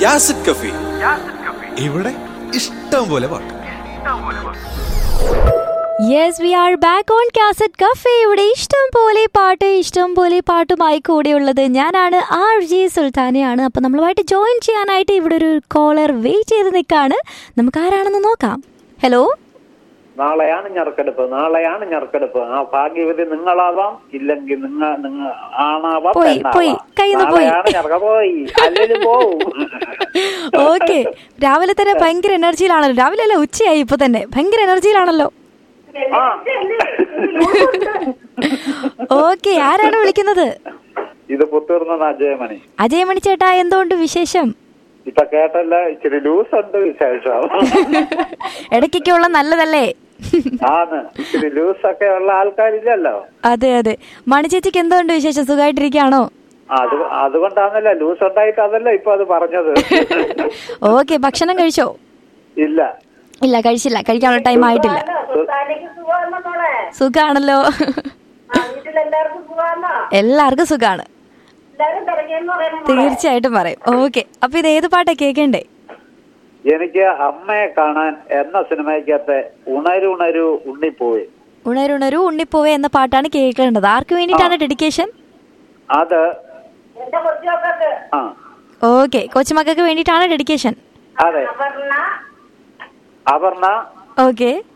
യാസിഡ് കഫി ഇവിടെ ഇഷ്ടം പോലെ പാട്ട് yes we are back on cassette cafe ഇവിടെ ഇഷ്ടം പോലെ പാട്ട് ഇഷ്ടം പോലെ പാട്ടുമായി കൂടെയുള്ളത് ഞാനാണ് ആർ ജി സുൽത്താനയാണ് അപ്പം നമ്മളുമായിട്ട് ജോയിൻ ചെയ്യാനായിട്ട് ഇവിടെ ഒരു കോളർ വെയിറ്റ് ചെയ്ത് നിൽക്കാണ് നമുക്ക് ആരാണെന്ന് നോക്കാം ഹലോ നാളെയാണ് ഞെറുക്കെടുപ്പ് നാളെയാണ് ഞെറുക്കെടുപ്പ് ആ ഭാഗ്യവതി നിങ്ങളാവാം ഇല്ലെങ്കിൽ നിങ്ങ നിങ്ങ ആണാവാം പോയി, പെണ്ണാവാം. പോയി, കയ്യിന്ന് പോയി. നാളെയാണ് ഞെറുക്ക പോയി അല്ലെങ്കിൽ പോവും ഓക്കെ രാവിലെ തന്നെ ഭയങ്കര എനർജിയിലാണല്ലോ രാവിലെ അല്ല ഉച്ചയായി ഇപ്പൊ തന്നെ ഭയങ്കര എനർജിയിലാണല്ലോ ആ ഓക്കെ ആരാണ് വിളിക്കുന്നത് ഇത് പുത്തൂർന്ന അജയമണി അജയമണി ചേട്ടാ എന്തുകൊണ്ട് വിശേഷം ഇപ്പൊ കേട്ടല്ല ഇച്ചിരി ലൂസ് ഉണ്ട് വിശേഷം ഇടയ്ക്കൊക്കെ ഉള്ള നല്ലതല്ലേ ആണ് ഇച്ചിരി ലൂസ് ഒക്കെ ഉള്ള ആൾക്കാരില്ലല്ലോ അതെ അതെ മണി ചേച്ചിക്ക് എന്തുകൊണ്ട് വിശേഷം സുഖമായിട്ടിരിക്കുകയാണോ അത് അതുകൊണ്ടാണല്ലോ ലൂസ് ഉണ്ടായിട്ട് അതല്ല ഇപ്പൊ അത് പറഞ്ഞത് ഓക്കെ ഭക്ഷണം കഴിച്ചോ ഇല്ല ഇല്ല കഴിച്ചില്ല കഴിക്കാനുള്ള ടൈം ആയിട്ടില്ല സുൽത്താനയ്ക്ക് സുഖമാണോ മോളെ സുഖാണല്ലോ ആ, വീട്ടിലെല്ലാവർക്കും സുഖമാണോ എല്ലാവർക്കും സുഖാണ് എല്ലാവരും തുടങ്ങിയെന്ന് പറയുന്നത് മോളെ. തീർച്ചയായിട്ടും പറയും ഓക്കെ അപ്പൊ ഇത് ഏത് പാട്ടാ കേൾക്കണ്ടേ എനിക്ക് അമ്മയെ കാണാൻ എന്ന സിനിമയ്ക്കകത്തെ ഉണരുണരു ഉണ്ണിപ്പോയി ഉണരുണരു ഉണ്ണിപ്പോവേ എന്ന പാട്ടാണ് കേൾക്കേണ്ടത് ആർക്ക് വേണ്ടിയിട്ടാണ് ഡെഡിക്കേഷൻ അത് എന്റെ കൊച്ചുമക്കൾക്ക് ആ ഓക്കെ കൊച്ചുമക്കൾക്ക് വേണ്ടിയിട്ടാണ് ഡെഡിക്കേഷൻ അതെ അപർണ അപർണ ഓക്കെ